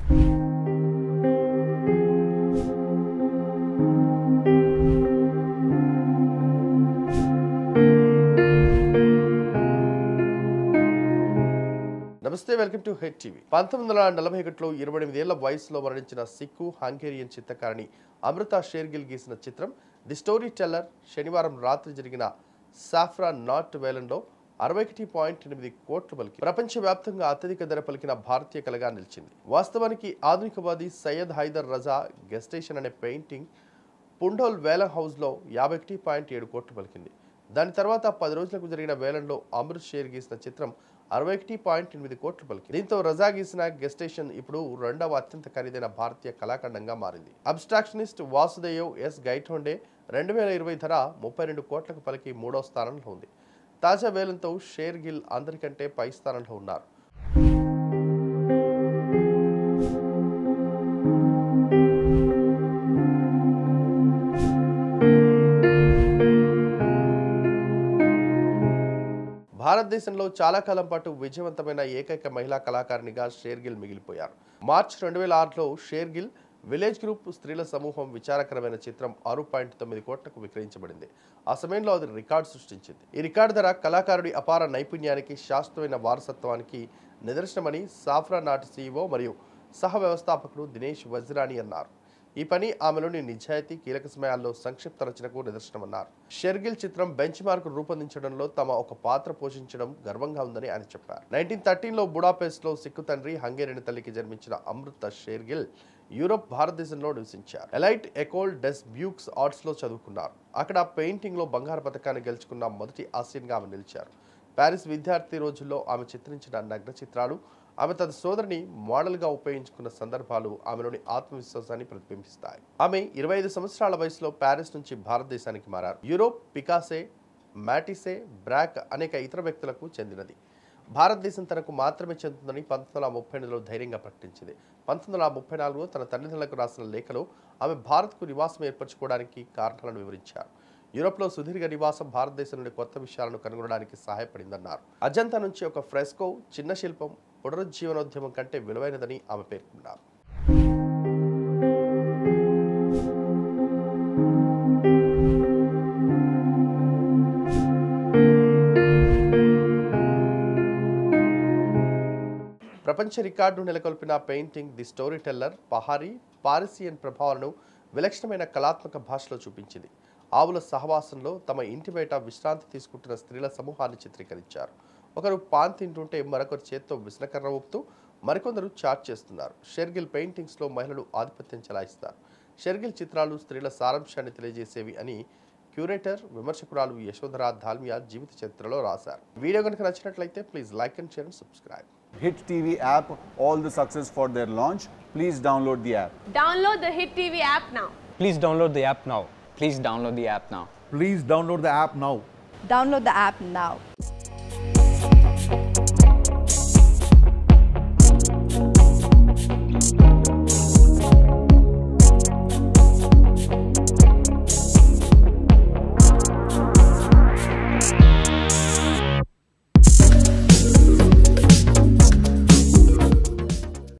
నమస్తే welcome to head TV పంతొమ్మిది వందల నలభై ఒకటిలో ఇరవై ఎనిమిదేళ్ల వయసులో మరణించిన సిక్కు హంగేరియన్ చిత్రకారిణి అమృత షేర్గిల్ గీసిన చిత్రం ది స్టోరీ టెల్లర్ శనివారం రాత్రి జరిగిన సాఫ్రా నాట్ వేలంలో అరవై ఒకటి పాయింట్ ఎనిమిది కోట్లు పలికి ప్రపంచవ్యాప్తంగా అత్యధిక ధర పలికిన భారతీయ కళగా నిలిచింది వాస్తవానికి ఆధునికవాది సయ్యద్ హైదర్ రజా గెస్టేషన్ అనే పెయింటింగ్ పుండోల్ వేలం హౌస్లో యాభై ఒకటి పాయింట్ ఏడు కోట్లు పలికింది దాని తర్వాత పది రోజులకు జరిగిన వేలంలో అమృత్ షేర్ గీసిన చిత్రం అరవై ఒకటి పాయింట్ ఎనిమిది కోట్లు పలికింది దీంతో రజా గీసిన గెస్టేషన్ ఇప్పుడు రెండవ అత్యంత ఖరీదైన భారతీయ కళాఖండంగా మారింది అబ్స్ట్రాక్షనిస్ట్ వాసుదేవ్ ఎస్ గైఠోండే రెండు వేల ఇరవై ధర ముప్పై రెండు కోట్లకు పలికి మూడో స్థానంలో ఉంది తాజా వేలంతో షేర్ గిల్ అందరికంటే పై స్థానంలో ఉన్నారు భారతదేశంలో చాలా కాలం పాటు విజయవంతమైన ఏకైక మహిళా కళాకారిణిగా షేర్గిల్ మిగిలిపోయారు మార్చ్ రెండు వేల ఆరులో షేర్గిల్ విలేజ్ గ్రూప్ స్త్రీల సమూహం విచారకరమైన చిత్రం ఆరు పాయింట్ తొమ్మిది కోట్లకు విక్రయించబడింది ఆ సమయంలో అది రికార్డు సృష్టించింది ఈ రికార్డు ధర కళాకారుడి అపార నైపుణ్యానికి శాశ్వతమైన వారసత్వానికి నిదర్శనమని సాఫ్రా నాట్ సీఈఓ మరియు సహ వ్యవస్థాపకుడు దినేష్ వజ్రాని అన్నారు ఈ పని ఆమెలోని నిజాయితీ కీలక సమయాల్లో సంక్షిప్త రచనకు నిదర్శనమన్నారు షెర్గిల్ చిత్రం బెంచ్ మార్క్ రూపొందించడంలో తమ ఒక పాత్ర పోషించడం గర్వంగా ఉందని ఆయన చెప్పారు నైన్టీన్ థర్టీన్లో బుడాపెస్ట్లో సిక్కు తండ్రి హంగేరియన్ తల్లికి జన్మించిన అమృత షేర్గిల్ యూరోప్ భారతదేశంలో నివసించారు ఎలైట్ ఎకోల్ డెస్ బ్యూక్స్ ఆర్ట్స్లో చదువుకున్నారు అక్కడ పెయింటింగ్లో బంగారు పథకాన్ని గెలుచుకున్న మొదటి ఆసియన్గా ఆమె నిలిచారు ప్యారిస్ విద్యార్థి రోజుల్లో ఆమె చిత్రించిన నగ్న చిత్రాలు ఆమె తన సోదరిని మోడల్గా ఉపయోగించుకున్న సందర్భాలు ఆమెలోని ఆత్మవిశ్వాసాన్ని ప్రతిబింబిస్తాయి ఆమె ఇరవై ఐదు సంవత్సరాల వయసులో ప్యారిస్ నుంచి భారతదేశానికి మారారు యూరోప్ పికాసే మ్యాటిసే బ్రాక్ అనేక ఇతర వ్యక్తులకు చెందినది భారతదేశం తనకు మాత్రమే చెందుతుందని పంతొమ్మిది వందల ముప్పై ఎనిమిదిలో ధైర్యంగా ప్రకటించింది పంతొమ్మిది వందల ముప్పై నాలుగులో తన తల్లిదండ్రులకు రాసిన లేఖలో ఆమె భారత్కు నివాసం ఏర్పరచుకోవడానికి కారణాలను వివరించారు యూరోప్లో సుదీర్ఘ నివాసం భారతదేశం నుండి కొత్త విషయాలను కనుగొనడానికి సహాయపడిందన్నారు అజంతా నుంచి ఒక ఫ్రెస్కో చిన్న శిల్పం పునరుజ్జీవనోద్యమం కంటే విలువైనదని ఆమె పేర్కొన్నారు ప్రపంచ రికార్డు నెలకొల్పిన painting the story teller Pahari Parisian ప్రభావాలను విలక్షణమైన కళాత్మక భాషలో చూపించింది ఆవుల సహవాసంలో తమ ఇంటి బయట విశ్రాంతి తీసుకుంటున్న స్త్రీల సమూహాన్ని చిత్రీకరించారు ఒకరు పాన్ తింటుంటే మరొకరు చేత్తో విసనకర్ర ఊపుతూ మరికొందరు చాట్ చేస్తున్నారు షెర్గిల్ పెయింటింగ్స్లో మహిళలు ఆధిపత్యం చెలాయిస్తారు షెర్గిల్ చిత్రాలు స్త్రీల సారాంశాన్ని తెలియజేసేవి అని క్యూరేటర్ విమర్శకురాలు యశోధర దాల్మియా జీవిత చరిత్రలో రాశారు వీడియో కనుక నచ్చినట్లయితే please like and share and subscribe Hit TV app all the success for their launch. Please download the app. Download the Hit TV app now. Please download the app now. Please download the app now. Please download the app now. Download the app now.